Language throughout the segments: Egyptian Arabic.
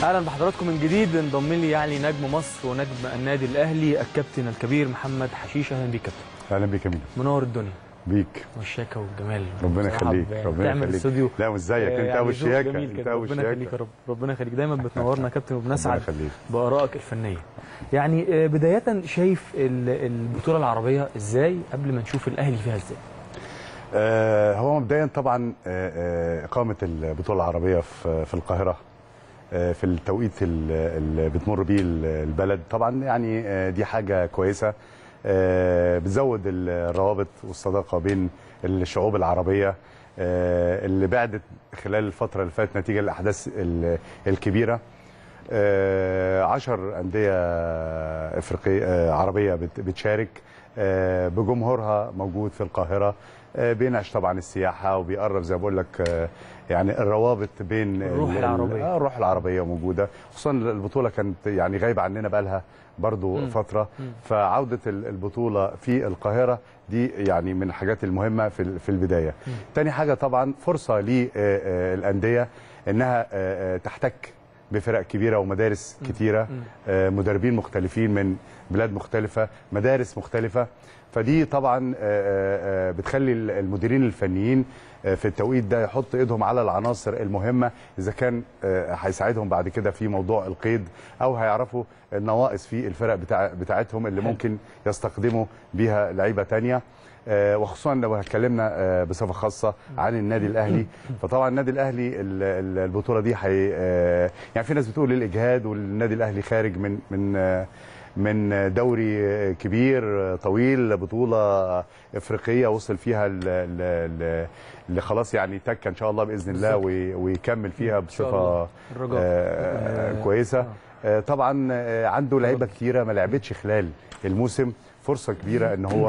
اهلا بحضراتكم من جديد انضم لي يعني نجم مصر ونجم النادي الاهلي الكابتن الكبير محمد حشيش اهلا بيك كابتن اهلا بيك يا ميدو منور الدنيا بيك والشياكه والجمال ربنا بصراحة يخليك ب- ربنا تعمل يخليك استوديو لا مش زيك آه، انت يعني ابو ذوق الشياكه جميل انت كده. ابو ربنا يخليك يا الشياكه رب ربنا يخليك دايما بتنورنا يا كابتن ربنا وبنسعد يخليك بارائك الفنيه يعني آه، بدايه شايف ال- البطوله العربيه ازاي قبل ما نشوف الاهلي فيها ازاي آه هو مبدئيا طبعا آه آه، اقامه البطوله العربيه في في القاهره آه، في التوقيت ال- اللي بتمر بيه ال- البلد طبعا يعني آه، دي حاجه كويسه آه، بتزود الروابط والصداقه بين الشعوب العربيه آه، اللي بعدت خلال الفتره اللي فاتت نتيجه الاحداث ال- الكبيره آه، عشر أندية إفريقية آه، عربية بت- بتشارك آه، بجمهورها موجود في القاهرة آه، بينعش طبعا السياحة وبيقرب زي ما بقول لك آه، يعني الروابط بين الروح ال- ال- العربية. آه، الروح العربية موجودة خصوصا البطولة كانت يعني غايبة عننا بقى لها برضو مم. فترة مم. فعودة ال- البطولة في القاهرة دي يعني من الحاجات المهمة في ال- في البداية مم. تاني حاجة طبعا فرصة للأندية إنها آه، آه، تحتك بفرق كبيرة ومدارس مم. كتيرة مم. آه، مدربين مختلفين من بلاد مختلفة مدارس مختلفة فدي طبعا آه، آه، آه، بتخلي المديرين الفنيين آه، في التوقيت ده يحط ايدهم على العناصر المهمة اذا كان آه، هيساعدهم بعد كده في موضوع القيد او هيعرفوا النواقص في الفرق بتاع بتاعتهم اللي حلو. ممكن يستخدموا بيها لعيبة تانية آه، وخصوصا لو اتكلمنا آه، بصفه خاصه عن النادي الاهلي فطبعا النادي الاهلي ال- ال- البطوله دي حي آه، يعني في ناس بتقول الاجهاد والنادي الاهلي خارج من من آه، من دوري آه، كبير آه، طويل بطوله افريقيه وصل فيها ل- ل- ل- اللي خلاص يعني تك ان شاء الله باذن الله بالظبط. وي- ويكمل فيها إن شاء بصفه الله. الرجاء آه، آه، كويسه آه. آه، طبعا آه، عنده لعيبه كتيره ما لعبتش خلال الموسم فرصه كبيره ان هو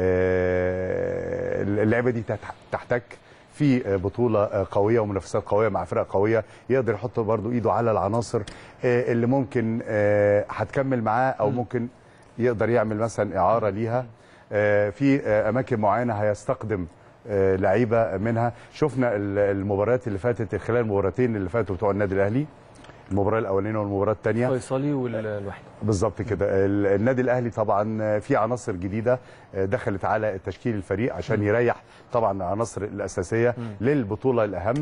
آه، اللعبه دي تح- تحتك في آه، بطوله آه، قويه ومنافسات قويه مع فرق قويه يقدر يحط برضو ايده على العناصر آه، اللي ممكن آه، هتكمل معاه او مم. ممكن يقدر يعمل مثلا اعاره ليها آه، في آه، اماكن معينه هيستقدم آه، لعيبه منها شفنا ال- المباريات اللي فاتت خلال المباراتين اللي فاتوا بتوع النادي الاهلي المباراه الاولانيه والمباراه الثانيه فيصلي والواحد بالظبط كده ال- النادي الاهلي طبعا في عناصر جديده دخلت على التشكيل الفريق عشان يريح طبعا العناصر الاساسيه مم. للبطوله الاهم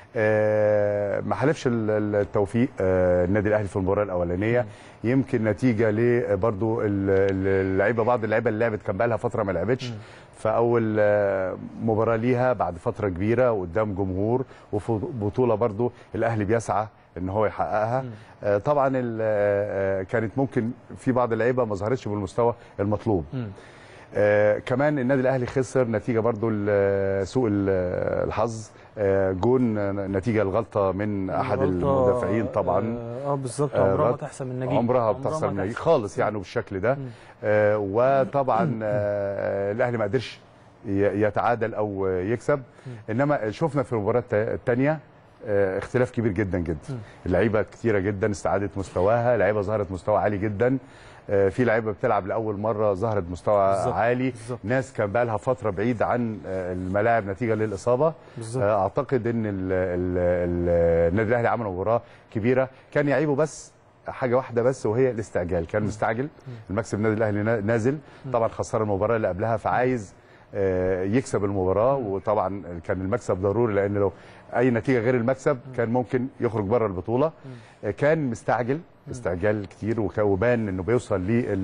آه، ما حلفش ال- ال- التوفيق آه، النادي الاهلي في المباراه الاولانيه يمكن نتيجه لبرضو ال- ال- اللعيبه بعض اللعيبه اللي لعبت كان بقى لها فتره ما لعبتش مم. فاول آه، مباراه ليها بعد فتره كبيره وقدام جمهور وفي بطوله برضو الاهلي بيسعى ان هو يحققها مم. آه، طبعا ال- آه، آه، كانت ممكن في بعض اللعيبه ما ظهرتش بالمستوى المطلوب مم. آه، كمان النادي الاهلي خسر نتيجه برضو ل- سوء ال- الحظ آه، جون آه، نتيجه الغلطه من احد غلطة، المدافعين طبعا اه آه، بالظبط آه، عمرها ما غلط- تحسن من نجيب عمرها بتحصل من نجيب خالص يعني بالشكل ده مم. آه، وطبعا آه، الاهلي ما قدرش ي- يتعادل او يكسب انما شفنا في المباراه الثانيه اختلاف كبير جدا جدا مم. اللعيبه كتيره جدا استعادت مستواها لعيبه ظهرت مستوى عالي جدا آه، في لعيبه بتلعب لاول مره ظهرت مستوى بالظبط، عالي بالظبط. ناس كان بقى لها فتره بعيد عن آه، الملاعب نتيجه للاصابه بالظبط آه، اعتقد ان ال- ال- ال- النادي الاهلي عمل مباراه كبيره كان يعيبه بس حاجه واحده بس وهي الاستعجال كان مستعجل المكسب النادي الاهلي نا- نازل طبعا خسر المباراه اللي قبلها فعايز آه، يكسب المباراه وطبعا كان المكسب ضروري لان لو اي نتيجه غير المكسب كان ممكن يخرج بره البطوله آه، كان مستعجل استعجال كتير وك- وبان انه بيوصل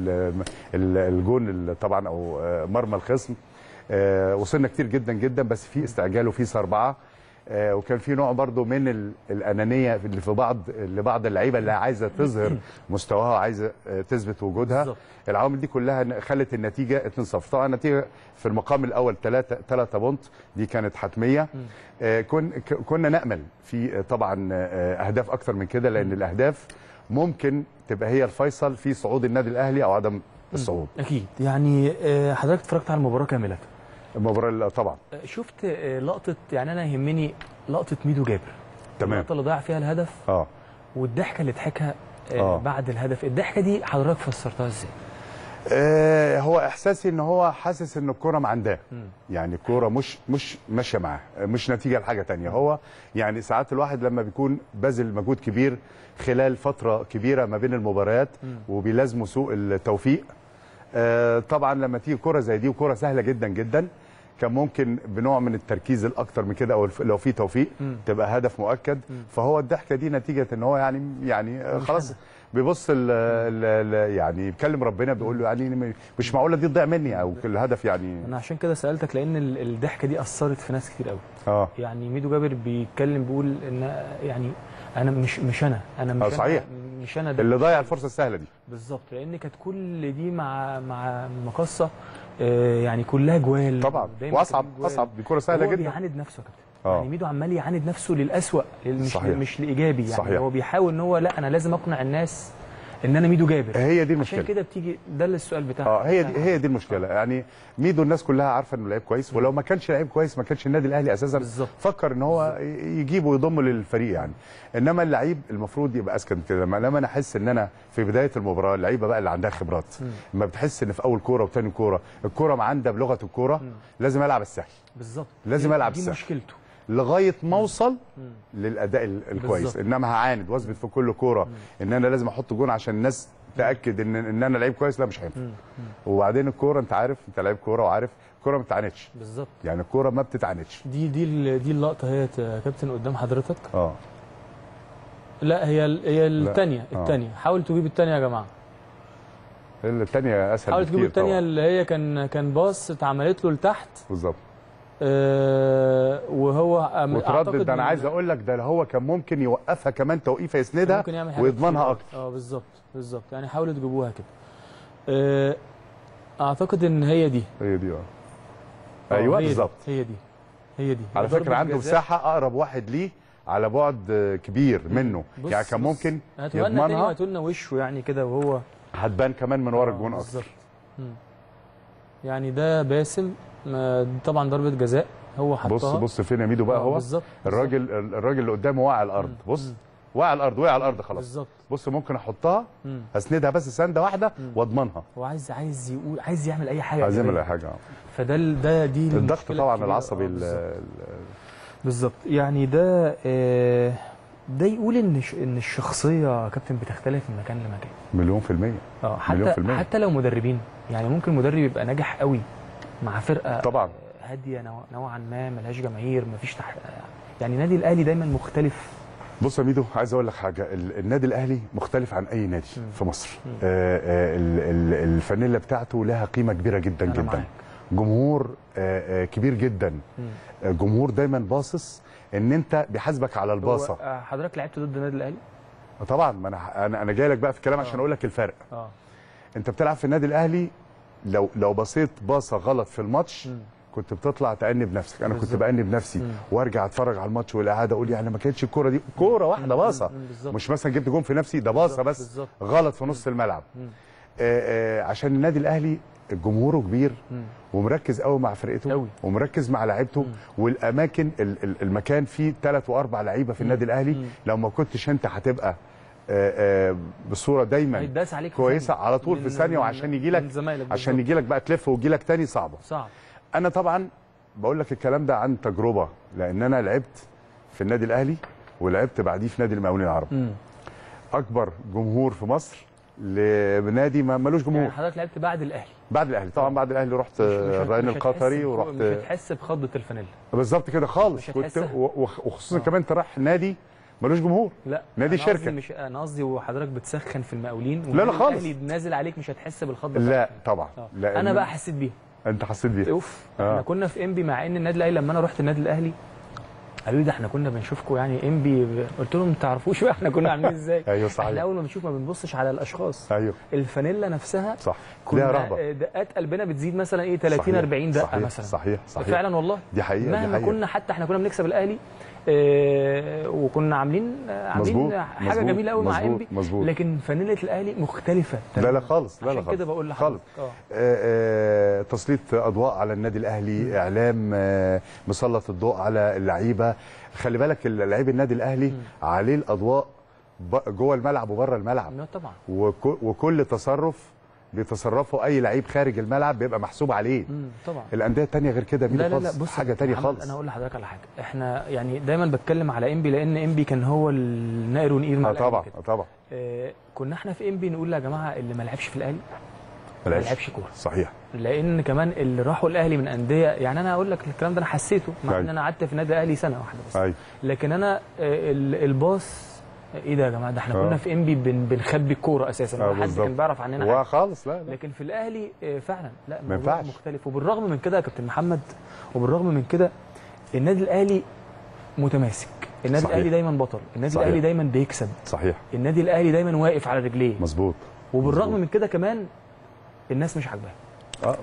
للجون طبعا او آه، مرمى الخصم آه، وصلنا كتير جدا جدا بس في استعجال وفي صربعه آه، وكان في نوع برضو من ال- الانانيه اللي في بعض لبعض اللعيبه اللي عايزه تظهر مستواها وعايزه آه، تثبت وجودها بالظبط. العوامل دي كلها خلت النتيجه 2-0 طبعا النتيجه في المقام الاول 3 3 بونت دي كانت حتميه آه، كن ك- كنا نامل في آه، طبعا آه، اهداف اكتر من كده لان الاهداف ممكن تبقى هي الفيصل في صعود النادي الاهلي او عدم الصعود اكيد يعني آه، حضرتك اتفرجت على المباراه كامله المباراه اللي- طبعا آه، شفت آه، لقطه يعني انا يهمني لقطه ميدو جابر تمام. اللقطه اللي ضيع فيها الهدف اه والضحكه اللي ضحكها آه، آه. بعد الهدف الضحكه دي حضرتك فسرتها ازاي آه هو احساسي ان هو حاسس ان الكوره معنداه يعني الكوره مش مش ماشيه معاه مش نتيجه لحاجه تانية هو يعني ساعات الواحد لما بيكون باذل مجهود كبير خلال فتره كبيره ما بين المباريات وبيلازمه سوء التوفيق آه طبعا لما تيجي كوره زي دي وكوره سهله جدا جدا كان ممكن بنوع من التركيز الاكتر من كده او الف- لو في توفيق تبقى هدف مؤكد فهو الضحكه دي نتيجه ان هو يعني يعني آه، خلاص بيبص ال ال ال يعني بيكلم ربنا بيقول له يعني مش معقوله دي تضيع مني او الهدف يعني انا عشان كده سالتك لان ال- الضحكه دي اثرت في ناس كتير قوي اه يعني ميدو جابر بيتكلم بيقول ان يعني انا مش مش انا انا مش آه، أنا صحيح. مش انا ده اللي ضيع الفرصه السهله دي بالظبط لان كانت كل دي مع مع مقصه آه، يعني كلها جوال طبعا دايماً واصعب كانت جوال. اصعب دي كوره سهله هو جدا بيعاند نفسه يا كابتن آه. يعني ميدو عمال يعاند نفسه للأسوأ لل- مش صحيح. مش لايجابي يعني صحيح. هو بيحاول ان هو لا انا لازم اقنع الناس ان انا ميدو جابر هي دي عشان المشكله كده بتيجي ده اللي السؤال بتاعك اه هي دي هي دي المشكله يعني ميدو الناس كلها عارفه انه لعيب كويس ولو ما كانش لعيب كويس ما كانش النادي الاهلي اساسا بالظبط. فكر ان هو يجيبه ويضمه للفريق يعني انما اللعيب المفروض يبقى اذكى من كده لما لما انا احس ان انا في بدايه المباراه اللعيبه بقى اللي عندها خبرات لما بتحس ان في اول كوره وثاني كوره الكوره معندة بلغه الكوره لازم العب السهل بالظبط لازم دي- ألعب دي السهل. مشكلته لغايه ما اوصل للاداء ال- الكويس بالظبط. انما هعاند واثبت في كل كوره ان انا لازم احط جون عشان الناس تاكد ان ان انا لعيب كويس لا مش هينفع وبعدين الكوره انت عارف انت لعيب كوره وعارف الكوره ما بتعاندش بالظبط يعني الكوره ما بتتعاندش دي دي ال- دي اللقطه هي يا كابتن قدام حضرتك اه لا هي ال- هي الثانيه آه. الثانيه حاول تجيب الثانيه يا جماعه الثانيه اسهل حاول تجيب بكتير الثانيه طبعا اللي هي كان كان باص اتعملت له لتحت بالظبط آه وهو أم- وتردد أعتقد ده انا إن- عايز اقول لك ده هو كان ممكن يوقفها كمان توقيفه يسندها ممكن يعمل حاجات ويضمنها كتير. اكتر اه بالظبط بالظبط يعني حاولوا تجيبوها كده آه، اعتقد ان هي دي هي دي اه آه، ايوه هي دي، بالظبط هي دي هي دي على ضربة فكره عنده جزاء. مساحه اقرب واحد ليه على بعد آه، كبير منه بص- يعني كان بص. ممكن هاتوها لنا تاني يضمنها وهاتوا لنا وشه يعني كده وهو هتبان كمان من ورا آه، الجون بالظبط. اكتر مم. يعني ده باسم ما- طبعا ضربه جزاء هو حطها بص بص فين يا ميدو بقى آه، هو بالظبط الراجل الراجل اللي قدامه وقع على الارض بص وقع على الارض وقع على الارض خلاص بالظبط بص ممكن احطها مم. اسندها بس سنده واحده واضمنها هو عايز عايز يقول عايز يعمل اي حاجه عايز يعمل إيجابية. اي حاجه آه. فده ال- ده دي الضغط المشكلة طبعا الكبيرة. العصبي آه، ال- بالظبط. ال- بالظبط يعني ده آه، ده يقول ان ش- ان الشخصيه يا كابتن بتختلف من مكان لمكان مليون في المية اه مليون في حتى المية. حتى لو مدربين يعني ممكن مدرب يبقى ناجح قوي مع فرقه طبعا هاديه نوع- نوعا ما ملهاش جماهير مفيش تح... يعني النادي الاهلي دايما مختلف بص يا ميدو عايز اقول لك حاجه ال- النادي الاهلي مختلف عن اي نادي في مصر آه، آه، ال- ال- الفانيلا بتاعته لها قيمه كبيره جدا أنا جدا معاك. جمهور آه، آه، كبير جدا آه، جمهور دايما باصص ان انت بيحاسبك على الباصه هو، آه، حضرتك لعبت ضد النادي الاهلي طبعا ما انا انا انا جاي لك بقى في الكلام عشان اقول لك الفرق اه انت بتلعب في النادي الاهلي لو لو بصيت باصه غلط في الماتش كنت بتطلع تأنب نفسك انا كنت بالظبط. بأنب نفسي وارجع اتفرج على الماتش والاعاده اقول يعني ما كانتش الكوره دي كوره واحده باصه مم، بالظبط. مش مثلا جبت جون في نفسي ده باصه بالظبط، بس بالظبط. غلط في نص الملعب آه آه عشان النادي الاهلي جمهوره كبير ومركز قوي مع فرقته أوي. ومركز مع لعيبته والاماكن ال- ال- المكان فيه ثلاث واربع لعيبه في النادي الاهلي لو ما كنتش انت هتبقى آه، آه، بصوره دايما هيتداس عليك في كويسه ثانية. على طول في من- ثانيه من- وعشان يجي من لك زمايلك عشان بالظبط. يجي لك بقى تلف ويجي لك تاني صعبه صعب انا طبعا بقول لك الكلام ده عن تجربه لان انا لعبت في النادي الاهلي ولعبت بعديه في نادي المقاولين العرب مم. اكبر جمهور في مصر لنادي ما ملوش جمهور يعني حضرتك لعبت بعد الاهلي بعد الاهلي طبعا بعد الاهلي رحت مش- مش هت- الرهين مش هتحس القطري بك- ورحت مش هتحس بخضه الفانيلا بالظبط كده خالص مش كنت هتحسها. و- وخ- وخصوصا كمان انت رايح نادي ملوش جمهور لا نادي أنا شركة. قصدي مش انا قصدي وحضرتك بتسخن في المقاولين لا والنادي خالص. الاهلي نازل عليك مش هتحس بالخضه لا بتاعتك. طبعا آه. لا انا بقى حسيت بيها انت حسيت بيه اوف آه. احنا كنا في انبي مع ان النادي الاهلي لما انا رحت النادي الاهلي قالوا لي ده احنا كنا بنشوفكم يعني انبي قلت لهم ما تعرفوش بقى احنا كنا عاملين ازاي ايوه صحيح. احنا اول ما بنشوف ما بنبصش على الاشخاص ايوه الفانيلا نفسها صح كنا ليها رهبه دقات قلبنا بتزيد مثلا ايه 30 صحيح. 40 دقه صحيح. مثلا صحيح صحيح فعلا والله دي حقيقة، دي مهما حقيقة. كنا حتى احنا كنا بنكسب الاهلي آه وكنا عاملين آه، عاملين مظبوط، حاجه مظبوط، جميله قوي مع مظبوط، انبي مظبوط. لكن فانيله الاهلي مختلفه لا لا تماماً. خالص لا لا عشان خالص كده بقول خالص لحضرتك اه آه، آه، تسليط اضواء على النادي الاهلي اعلام آه، مسلط الضوء على اللعيبه خلي بالك لعيب النادي الاهلي عليه الاضواء ب- جوه الملعب وبره الملعب لا طبعا وك- وكل تصرف بيتصرفوا اي لعيب خارج الملعب بيبقى محسوب عليه مم. طبعا الانديه التانية غير كده لا ميدو لا لا خالص بص حاجه يا تانية محمد، خالص انا هقول لحضرتك على حاجه احنا يعني دايما بتكلم على انبي لان انبي كان هو النائر ونقير مع اه الأهلي طبعا كده. اه طبعا آه كنا احنا في انبي نقول يا جماعه اللي ما لعبش في الاهلي ما بلاش. لعبش كوره صحيح لان كمان اللي راحوا الاهلي من انديه يعني انا اقول لك الكلام ده انا حسيته مع أيوة. ان انا قعدت في النادي الاهلي سنه واحده بس ايوه لكن انا آه، ال- الباص ايه ده يا جماعه ده احنا آه. كنا في انبي بن بنخبي الكوره اساسا آه، ما حد بالظبط. كان بيعرف عننا هو حاجه خالص لا لا لكن في الاهلي آه، فعلا لا ما الموضوع ينفعش. مختلف وبالرغم من كده يا كابتن محمد وبالرغم من كده النادي الاهلي متماسك النادي صحيح. الاهلي دايما بطل النادي صحيح. الاهلي دايما بيكسب صحيح النادي الاهلي دايما واقف على رجليه مظبوط وبالرغم مظبوط. من كده كمان الناس مش عاجباها اه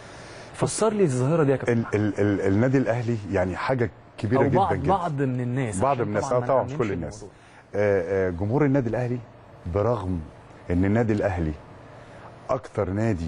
فسر لي الظاهره دي يا كابتن ال ال ال النادي الاهلي يعني حاجه كبيره او جدا بعض جدا بعض من الناس بعض عشان من الناس، طبعاً آه ما طبعاً مش نعممش كل الناس. الموضوع. آه، آه، جمهور النادي الاهلي برغم ان النادي الاهلي اكتر نادي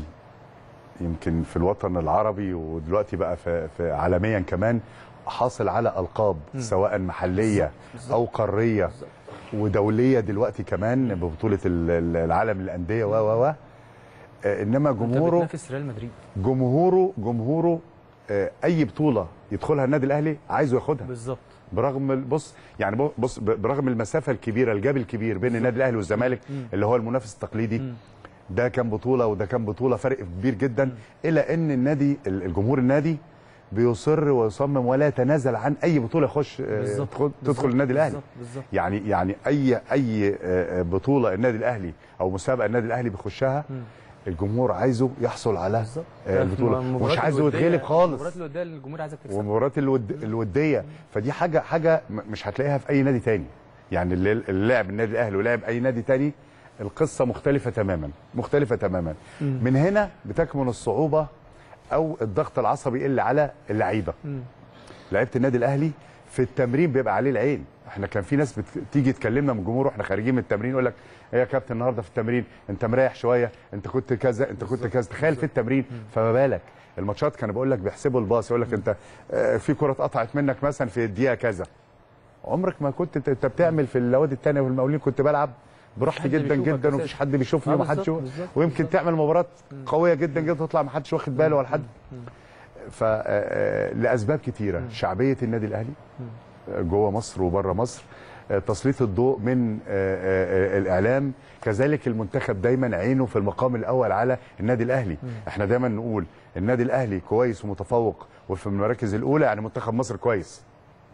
يمكن في الوطن العربي ودلوقتي بقى في, في عالميا كمان حاصل على القاب سواء محليه بالظبط. او قاريه بالظبط. ودوليه دلوقتي كمان ببطوله ال- ال- العالم للانديه و و و آه، انما انت جمهوره بتنافس ريال مدريد جمهوره جمهوره آه، اي بطوله يدخلها النادي الاهلي عايزه ياخدها بالظبط برغم ال- بص يعني بص برغم المسافه الكبيره الجاب الكبير بين النادي الاهلي والزمالك مم. اللي هو المنافس التقليدي مم. ده كان بطوله وده كان بطوله فرق كبير جدا الى ان النادي ال- الجمهور النادي بيصر ويصمم ولا يتنازل عن اي بطوله يخش آه، بالظبط تدخل, تدخل بالظبط. النادي الاهلي بالظبط بالظبط يعني يعني اي اي آه، آه، بطوله النادي الاهلي او مسابقه النادي الاهلي بيخشها مم. الجمهور عايزه يحصل على بالظبط آه، البطوله المباريات ومش عايزه الودية- يتغلب خالص المباريات الوديه اللي الجمهور عايزك تكسب والمباريات الود... الوديه فدي حاجه حاجه م- مش هتلاقيها في اي نادي تاني يعني اللي اللي لعب النادي الاهلي ولعب اي نادي تاني القصه مختلفه تماما مختلفه تماما مم. من هنا بتكمن الصعوبه او الضغط العصبي اللي على اللعيبه مم. لعيبه النادي الاهلي في التمرين بيبقى عليه العين احنا كان في ناس بتيجي تكلمنا من الجمهور واحنا خارجين من التمرين يقول لك ايه يا كابتن النهارده في التمرين انت مريح شويه انت كنت كذا انت كنت كذا تخيل في التمرين فما بالك الماتشات كانوا بقول لك بيحسبوا الباص يقول لك انت آه، في كره اتقطعت منك مثلا في الدقيقه كذا عمرك ما كنت انت أنت بتعمل في الاوادي الثانيه والمقاولين كنت بلعب براحتي حد جدا بيشوفك جدا ومفيش أساساً. حد بيشوفني آه، ومحدش بالظبط، يشوف- بالظبط، ويمكن بالظبط. تعمل مباراه قويه جدا جدا تطلع ما حدش واخد باله ولا حد ف آه، لاسباب كتيره شعبيه النادي الاهلي آه، جوه مصر وبره مصر آه، تسليط الضوء من آه، آه، آه، الاعلام كذلك المنتخب دايما عينه في المقام الاول على النادي الاهلي احنا دايما نقول النادي الاهلي كويس ومتفوق وفي المراكز الاولى يعني منتخب مصر كويس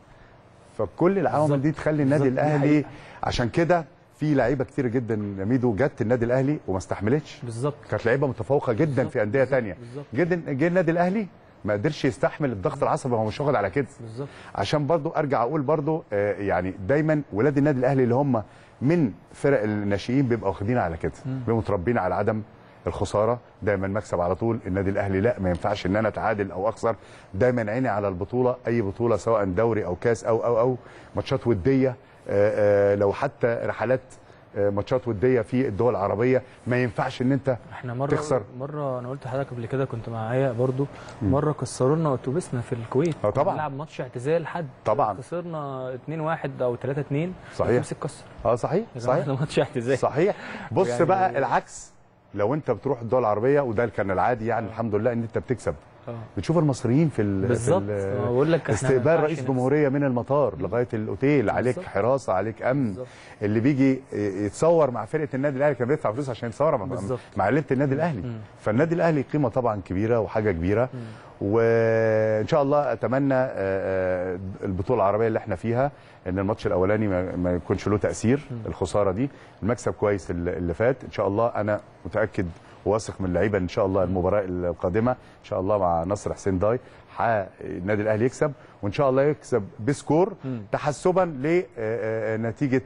فكل العوامل دي تخلي النادي بالظبط، دي الاهلي حقيقة. عشان كده في لعيبه كتير جدا يا ميدو جت النادي الاهلي وما استحملتش بالظبط كانت لعيبه متفوقه جدا بالظبط، في انديه بالظبط، تانية بالظبط. جدا جه النادي الاهلي ما قدرش يستحمل الضغط العصبي هو مش واخد على كده بالظبط عشان برضو ارجع اقول برضو آه، يعني دايما ولاد النادي الاهلي اللي هم من فرق الناشئين بيبقوا واخدين على كده بيبقوا متربين على عدم الخساره دايما مكسب على طول النادي الاهلي لا ما ينفعش ان انا اتعادل او اخسر دايما عيني على البطوله اي بطوله سواء دوري او كاس او او او ماتشات وديه آه، آه، لو حتى رحلات آه، ماتشات وديه في الدول العربيه ما ينفعش ان انت احنا مره تخسر. مره انا قلت لحضرتك قبل كده كنت معايا برضو مره كسروا لنا اتوبيسنا في الكويت اه طبعا. نلعب ماتش اعتزال حد طبعا. خسرنا 2-1 او 3-2 صحيح. الاتوبيس اتكسر اه صحيح يا جماعه صحيح ده ماتش اعتزال صحيح بص يعني- بقى العكس لو انت بتروح الدول العربيه وده كان العادي يعني الحمد لله ان انت بتكسب اه بتشوف المصريين في ال- بالظبط في ال- آه، بقول لك احنا ما استقبال ينفعش رئيس نخسر. جمهوريه من المطار لغايه الاوتيل عليك بالظبط. حراسه عليك امن بالظبط. اللي بيجي يتصور مع فرقه النادي الاهلي كان بيدفع فلوس عشان يتصور مع بالظبط. مع ليله النادي الاهلي مم. فالنادي الاهلي قيمه طبعا كبيره وحاجه كبيره وان شاء الله اتمنى آه، آه، البطوله العربيه اللي احنا فيها ان الماتش الاولاني ما ما يكونش له تاثير الخساره دي المكسب كويس اللي اللي فات ان شاء الله انا متاكد واثق من اللعيبه ان شاء الله المباراه القادمه ان شاء الله مع نصر حسين داي ح- النادي الاهلي يكسب وان شاء الله يكسب بسكور مم. تحسبا لنتيجه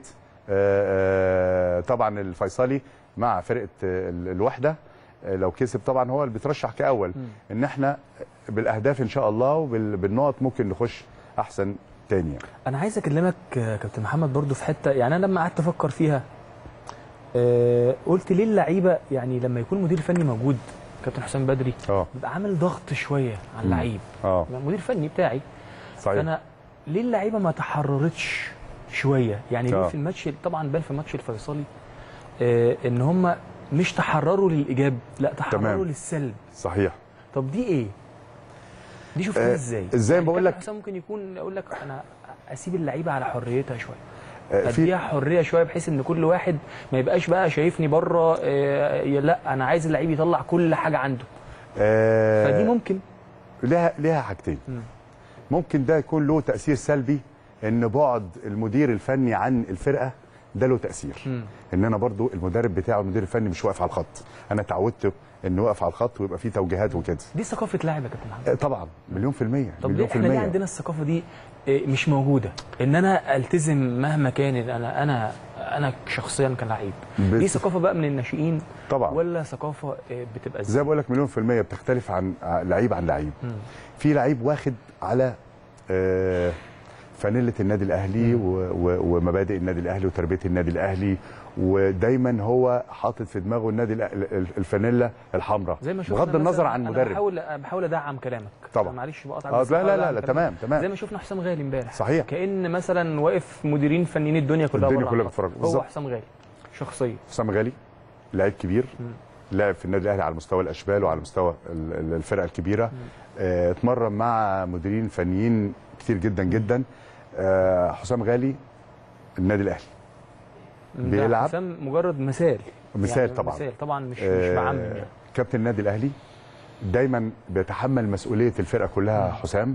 طبعا الفيصلي مع فرقه آه، ال- الوحده آه، لو كسب طبعا هو اللي بيترشح كاول ان احنا بالاهداف ان شاء الله وبالنقط ممكن نخش احسن تاني يعني. انا عايز اكلمك آه، كابتن محمد برضو في حته يعني انا لما قعدت افكر فيها آه، قلت ليه اللعيبه يعني لما يكون مدير فني موجود كابتن حسام بدري اه بيبقى عامل ضغط شويه على اللعيب اه مدير فني بتاعي صحيح فانا ليه اللعيبه ما تحررتش شويه يعني ليه آه. في الماتش طبعا بان في ماتش الفيصلي آه ان هم مش تحرروا للايجاب لا تحرروا تمام. للسلب صحيح طب دي ايه دي شفتها آه، ازاي إزاي يعني بقول كابتن لك- حسام ممكن يكون اقول لك انا اسيب اللعيبه على حريتها شويه آه، في اديها حريه شويه بحيث ان كل واحد ما يبقاش بقى شايفني بره آه، لا انا عايز اللعيب يطلع كل حاجه عنده آه، فدي ممكن لها لها حاجتين مم. ممكن ده يكون له تاثير سلبي ان بعد المدير الفني عن الفرقه ده له تاثير مم. ان انا برضو المدرب بتاعه المدير الفني مش واقف على الخط انا اتعودت انه واقف على الخط ويبقى فيه توجيهات وكده دي ثقافه لاعب يا كابتن محمد آه، طبعا مليون في المية طب ليه مليون في احنا ليه المية عندنا الثقافه دي آه، مش موجوده ان انا التزم مهما كان انا انا انا شخصيا كلاعب بس- دي ثقافه بقى من الناشئين طبعا ولا ثقافه آه، بتبقى زي ازاي ما بقول لك مليون في المية بتختلف عن ع- لعيب عن لعيب مم. في لعيب واخد على آه، فانيلة النادي الاهلي و- و- ومبادئ النادي الاهلي وتربيه النادي الاهلي ودايما هو حاطط في دماغه النادي الأ- ال- الفانيلا الحمراء زي ما شفنا بغض النظر مثلاً- عن أنا المدرب بحاول بحاول ادعم كلامك طبعاً. أنا معلش بقطع آه، بس لا، لا، بحاول لا، أدعم لا، كلامك. تمام، تمام. زي ما شفنا حسام غالي امبارح صحيح. كان مثلا واقف مديرين فنيين الدنيا كلها الدنيا بره كلها عنه. بتتفرج. هو بالظبط. حسام غالي شخصيا حسام غالي لاعب كبير مم. لاعب في النادي الاهلي على مستوى الاشبال وعلى مستوى ال- ال- الفرقه الكبيره آه، اتمرن مع مديرين فنيين كتير جدا جدا آه، حسام غالي النادي الاهلي ده بيلعب. حسام مجرد مثال مثال يعني طبعا. مثال طبعا مش مش آه، بعمم يعني كابتن النادي الاهلي دايما بيتحمل مسؤوليه الفرقه كلها حسام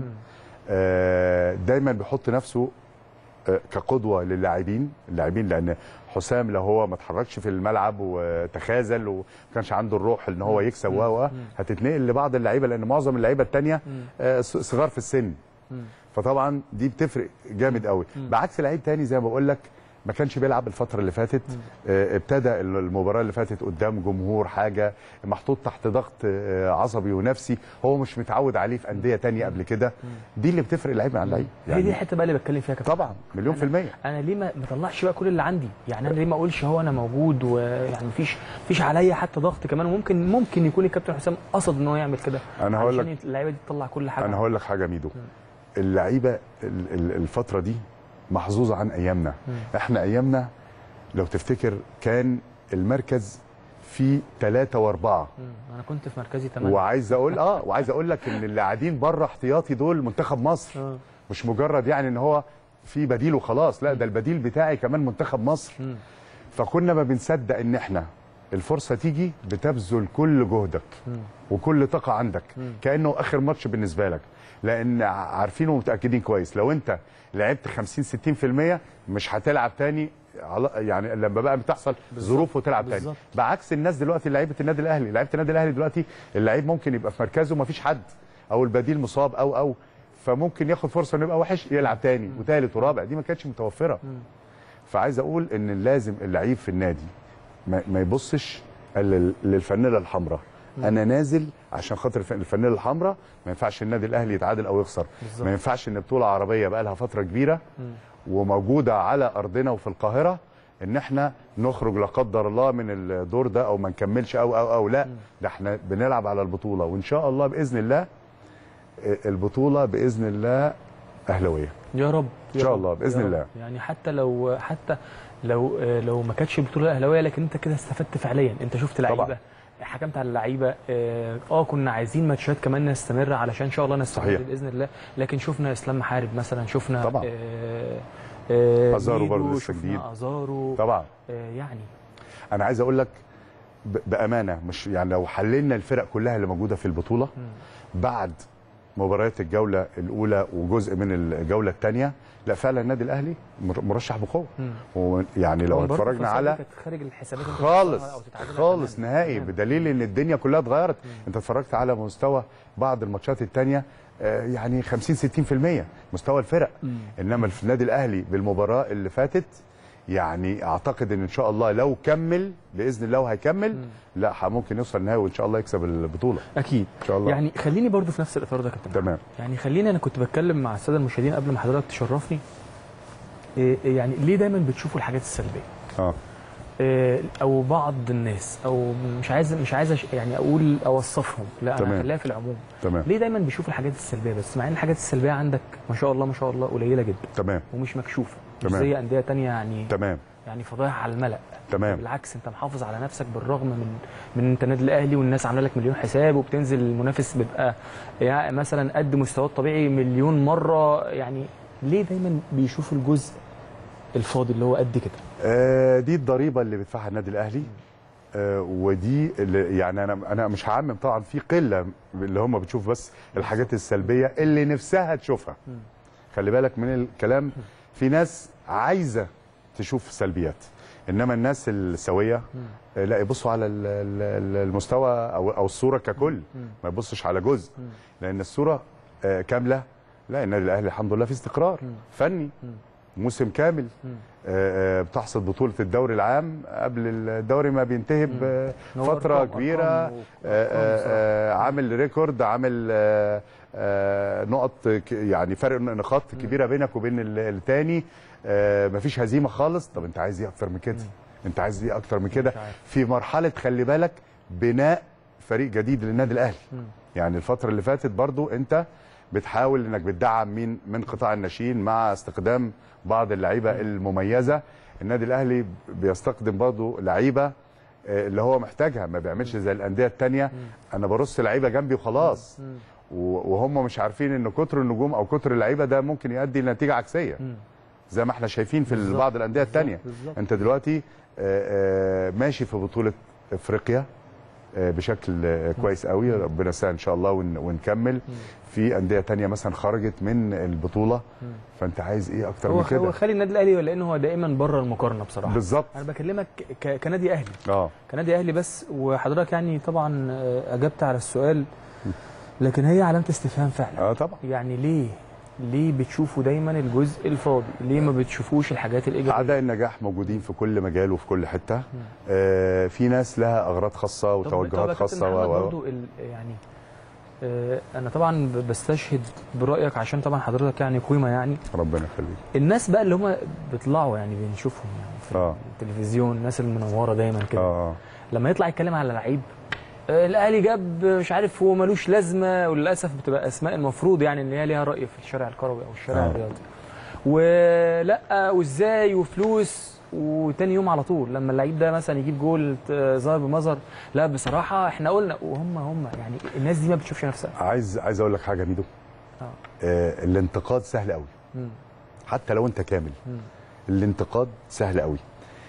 آه، دايما بيحط نفسه آه، كقدوه للاعبين اللاعبين لان حسام لو هو ما اتحركش في الملعب وتخاذل وما كانش عنده الروح ان هو يكسب و و هتتنقل لبعض اللعيبه لان معظم اللعيبه الثانيه صغار في السن مم. فطبعا دي بتفرق جامد قوي بعكس لعيب تاني زي ما بقول لك ما كانش بيلعب الفتره اللي فاتت آه، ابتدى المباراه اللي فاتت قدام جمهور حاجه محطوط تحت ضغط آه، عصبي ونفسي هو مش متعود عليه في انديه تانية قبل كده دي اللي بتفرق لعيب عن لعيب هي دي الحته بقى اللي بتكلم فيها يا كابتن طبعا مليون في الميه انا ليه ما ما اطلعش بقى كل اللي عندي يعني انا ليه ما اقولش هو انا موجود ويعني مفيش مفيش عليا حتى ضغط كمان وممكن ممكن يكون الكابتن حسام قصد ان هو يعمل كده أنا هقول علشان اللعيبه دي تطلع كل حاجه انا هقول لك حاجه ميدو اللعيبه ال- ال- الفتره دي محظوظه عن ايامنا احنا ايامنا لو تفتكر كان المركز فيه ثلاثة وأربعة مم. انا كنت في مركزي 8 وعايز اقول اه وعايز اقول لك ان اللي قاعدين بره احتياطي دول منتخب مصر آه. مش مجرد يعني ان هو في بديل وخلاص لا ده البديل بتاعي كمان منتخب مصر مم. فكنا ما بنصدق ان احنا الفرصه تيجي بتبذل كل جهدك وكل طاقه عندك كانه اخر ماتش بالنسبه لك لان عارفين ومتاكدين كويس لو انت لعبت 50 60% مش هتلعب تاني على- يعني لما بقى بتحصل ظروف وتلعب تاني بالظبط. بعكس الناس دلوقتي لعيبه النادي الاهلي لعيبه النادي الاهلي دلوقتي اللعيب ممكن يبقى في مركزه ما فيش حد او البديل مصاب او او فممكن ياخد فرصه انه يبقى وحش يلعب تاني وثالث ورابع دي ما كانتش متوفره فعايز اقول ان لازم اللعيب في النادي ما, ما يبصش لل- للفانيله الحمراء انا نازل عشان خاطر الف- الفانيله الحمراء ما ينفعش النادي الاهلي يتعادل او يخسر بالظبط. ما ينفعش ان بطوله عربيه بقى لها فتره كبيره وموجوده على ارضنا وفي القاهره ان احنا نخرج لا قدر الله من الدور ده او ما نكملش او او او لا ده احنا بنلعب على البطوله وان شاء الله باذن الله آه، البطوله باذن الله اهلاويه يا رب إن يا شاء رب، الله، بإذن يا رب. الله. يعني حتى لو حتى لو آه، لو ما كانتش البطوله الاهلاويه لكن انت كده استفدت فعليا انت شفت لعيبه طبعاً. حكمت على اللعيبه اه آه، كنا عايزين ماتشات كمان نستمر علشان ان شاء الله نستمر صحيح. باذن الله لكن شفنا اسلام محارب مثلا شفنا طبعاً. آه آه أزارو ميدو، برضه لسه شفنا جديد. ازارو طبعا آه يعني انا عايز اقول لك ب- بامانه مش يعني لو حللنا الفرق كلها اللي موجوده في البطوله بعد مباريات الجوله الاولى وجزء من الجوله الثانيه لا فعلا النادي الاهلي مر- مرشح بقوه ويعني لو برضه اتفرجنا الخسارة على دي كانت خارج الحسابات اللي أنت خالص تخسرها أو تتعادلها خالص كمان. نهائي تمام. بدليل ان الدنيا كلها اتغيرت انت اتفرجت على مستوى بعض الماتشات الثانيه يعني 50 60% مستوى الفرق انما في النادي الاهلي بالمباراه اللي فاتت يعني اعتقد ان ان شاء الله لو كمل باذن الله وهيكمل لا ح- ممكن يوصل النهائي وان شاء الله يكسب البطوله اكيد ان شاء الله يعني خليني برضو في نفس الاطار ده يا كابتن تمام يعني خليني انا كنت بتكلم مع الساده المشاهدين قبل ما حضرتك تشرفني إيه إيه يعني ليه دايما بتشوفوا الحاجات السلبيه اه إيه او بعض الناس او مش عايز مش عايز أش- يعني اقول اوصفهم لا انا تمام. خليها في العموم تمام ليه دايما بيشوف الحاجات السلبيه بس مع ان الحاجات السلبيه عندك ما شاء الله ما شاء الله قليله جدا تمام ومش مكشوفه مش تمام. زي انديه تانية يعني تمام يعني فضايح على الملأ تمام بالعكس انت محافظ على نفسك بالرغم من من انت النادي الاهلي والناس عامله لك مليون حساب وبتنزل المنافس بيبقى يعني مثلا قد مستواه الطبيعي مليون مره يعني ليه دايما بيشوف الجزء الفاضي اللي هو قد كده آه، دي الضريبه اللي بيدفعها النادي الاهلي آه، ودي اللي يعني انا انا مش هعمم طبعا في قله اللي هم بتشوف بس الحاجات السلبيه اللي نفسها تشوفها خلي بالك من الكلام في ناس عايزه تشوف سلبيات انما الناس السويه آه، لا يبصوا على ال- ال- المستوى او او الصوره ككل ما يبصش على جزء لان الصوره آه، كامله لا النادي الاهلي الحمد لله في استقرار فني موسم كامل آه، آه، بتحصد بطولة الدوري العام قبل الدوري ما بينتهي بفترة أرقام- كبيرة أرقام و- آه، أرقام آه، بصراحة. آه، عامل ريكورد عامل آه، آه، نقط ك- يعني فرق نقاط كبيرة بينك وبين ال- التاني آه، مفيش هزيمة خالص طب انت عايز ايه اكتر من كده انت عايز ايه اكتر من كده مش عارف. في مرحلة خلي بالك بناء فريق جديد للنادي الاهلي يعني الفترة اللي فاتت برضو انت بتحاول انك بتدعم مين من قطاع الناشئين مع استخدام بعض اللعيبه المميزه النادي الاهلي بيستخدم برضو لعيبه آه، اللي هو محتاجها ما بيعملش زي الانديه التانية انا برص لعيبه جنبي وخلاص و- وهم مش عارفين ان كتر النجوم او كتر اللعيبه ده ممكن يؤدي لنتيجه عكسيه زي ما احنا شايفين في بالظبط. بعض الانديه التانية بالظبط. انت دلوقتي آه، آه، ماشي في بطوله افريقيا آه، بشكل آه، كويس قوي ربنا يسهل ان شاء الله ون- ونكمل في انديه تانية مثلا خرجت من البطوله فانت عايز ايه اكتر هو من هو كده خلي النادي الاهلي لان هو دائما بره المقارنه بصراحه بالظبط انا بكلمك ك- كنادي اهلي اه كنادي اهلي بس وحضرتك يعني طبعا آه، اجبت على السؤال لكن هي علامه استفهام فعلا اه طبعا يعني ليه ليه بتشوفوا دايما الجزء الفاضي ليه ما بتشوفوش الحاجات الايجابيه اعداء النجاح موجودين في كل مجال وفي كل حته آه في ناس لها اغراض خاصه طب- طب يا وتوجهات كابتن خاصه محمد و- و- برضو ال- يعني آه، انا طبعا ب- بستشهد برايك عشان طبعا حضرتك يعني قيمه يعني ربنا يخليك الناس بقى اللي هم بيطلعوا يعني بنشوفهم يعني في آه. التلفزيون الناس المنوره دايما كده اه لما يطلع يتكلم على لعيب آه، الاهلي جاب مش عارف هو ملوش لازمه وللاسف بتبقى اسماء المفروض يعني ان هي ليها راي في الشارع الكروي او الشارع آه. الرياضي ولا وازاي وفلوس وتاني يوم على طول لما اللعيب ده مثلا يجيب جول ت- ظاهر بمظهر لا بصراحه احنا قلنا وهم هم يعني الناس دي ما بتشوفش نفسها عايز عايز اقول لك حاجه يا ميدو اه آه الانتقاد سهل قوي مم. حتى لو انت كامل مم. الانتقاد سهل قوي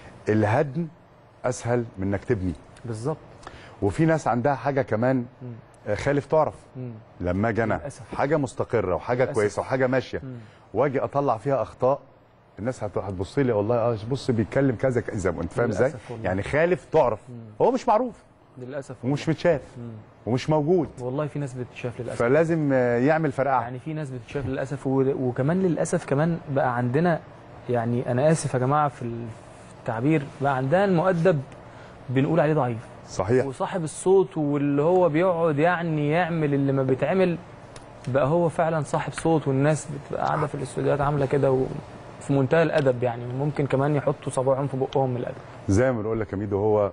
الهدم اسهل من انك تبني بالظبط وفي ناس عندها حاجه كمان آه، خالف تعرف مم. لما اجي انا للأسف. حاجه مستقره وحاجه للأسف. كويسه وحاجه ماشيه مم. واجي اطلع فيها اخطاء الناس هت- هتبص لي والله اه بص بيتكلم كذا كذا انت فاهم ازاي للأسف والله. يعني خالف تعرف هو مش معروف للاسف ومش متشاف ومش موجود والله في ناس بتتشاف للاسف فلازم آه، يعمل فرقعه يعني في ناس بتتشاف للاسف و- وكمان للاسف كمان بقى عندنا يعني انا اسف يا جماعه في التعبير بقى عندنا المؤدب بنقول عليه ضعيف صحيح وصاحب الصوت واللي هو بيقعد يعني يعمل اللي ما بيتعمل بقى هو فعلا صاحب صوت والناس بتبقى قاعده في الاستوديوهات عامله كده وفي منتهى الادب يعني ممكن كمان يحطوا صباعهم في بقهم من الادب زي ما بنقول لك يا ميدو هو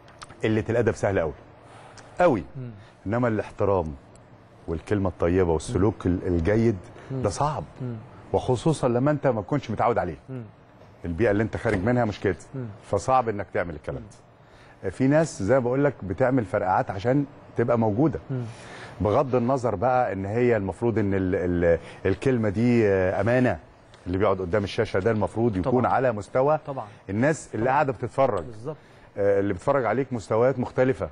قله الادب سهله قوي قوي انما الاحترام والكلمه الطيبه والسلوك ال- الجيد ده صعب وخصوصا لما انت ما تكونش متعود عليه البيئه اللي انت خارج منها مش كده فصعب انك تعمل الكلام ده في ناس زي ما بقول لك بتعمل فرقعات عشان تبقى موجوده بغض النظر بقى ان هي المفروض ان ال ال الكلمه دي آه، امانه اللي بيقعد قدام الشاشه ده المفروض يكون طبعاً. على مستوى طبعا الناس اللي قاعده بتتفرج بالظبط آه، اللي بيتفرج عليك مستويات مختلفة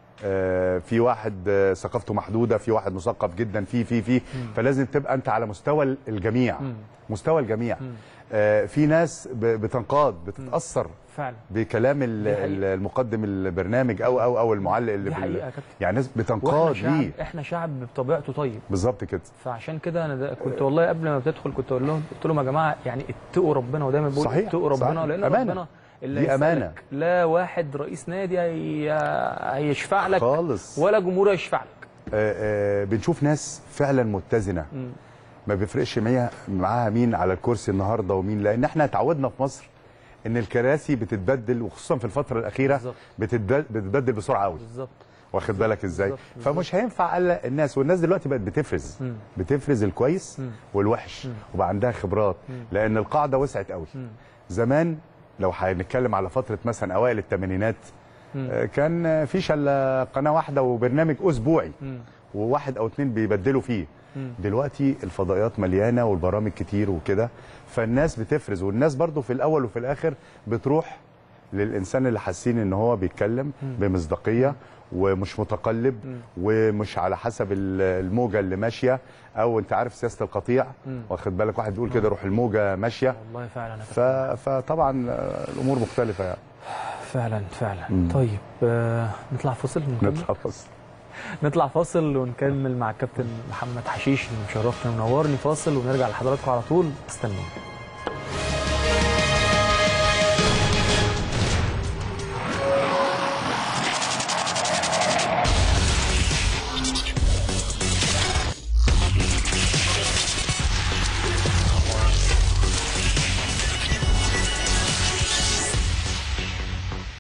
آه، في واحد آه، ثقافته محدودة في واحد مثقف جدا في في في فلازم تبقى انت على مستوى الجميع مستوى الجميع آه، في ناس ب- بتنقاد بتتأثر فعلا بكلام ال- دي حقيقة. ال- المقدم البرنامج او او او المعلق اللي دي في ال- حقيقة يا كابتن. يعني ناس واحنا بتنقاد شعب ليه احنا شعب بطبيعته طيب بالظبط كده فعشان كده انا ده كنت والله قبل ما بتدخل كنت اقول لهم قلت لهم يا جماعه يعني اتقوا ربنا ودايما بقول صحيح، اتقوا ربنا صحيح. لان أمانة. ربنا اللي دي هيسألك أمانة. لا واحد رئيس نادي هي... هيشفع لك خالص ولا جمهور هيشفع لك آه، آه، بنشوف ناس فعلا متزنه ما بيفرقش معاها معاها مين على الكرسي النهارده ومين لان احنا اتعودنا في مصر ان الكراسي بتتبدل وخصوصا في الفتره الاخيره بالظبط. بتتبدل, بتتبدل بسرعه قوي بالظبط واخد بالك ازاي بالظبط، بالظبط. فمش هينفع الا الناس والناس دلوقتي بقت بتفرز مم. بتفرز الكويس مم. والوحش وبقى عندها خبرات لان القاعده وسعت قوي زمان لو هنتكلم على فتره مثلا اوائل الثمانينات مم. آه، كان في الا قناه واحده وبرنامج اسبوعي مم. وواحد او اتنين بيبدلوا فيه مم. دلوقتي الفضائيات مليانه والبرامج كتير وكده فالناس بتفرز والناس برضو في الاول وفي الاخر بتروح للانسان اللي حاسين ان هو بيتكلم بمصداقيه ومش متقلب ومش على حسب ال- الموجه اللي ماشيه او انت عارف سياسه القطيع واخد بالك واحد بيقول كده روح الموجه ماشيه والله فعلا يا ف... فطبعا آه، الامور مختلفه يعني فعلا فعلا مم. طيب آه نطلع فاصل ونكمل نطلع فاصل نطلع فاصل ونكمل مع الكابتن محمد حشيش اللي مشرفنا ومنورني فاصل ونرجع لحضراتكم على طول استنوا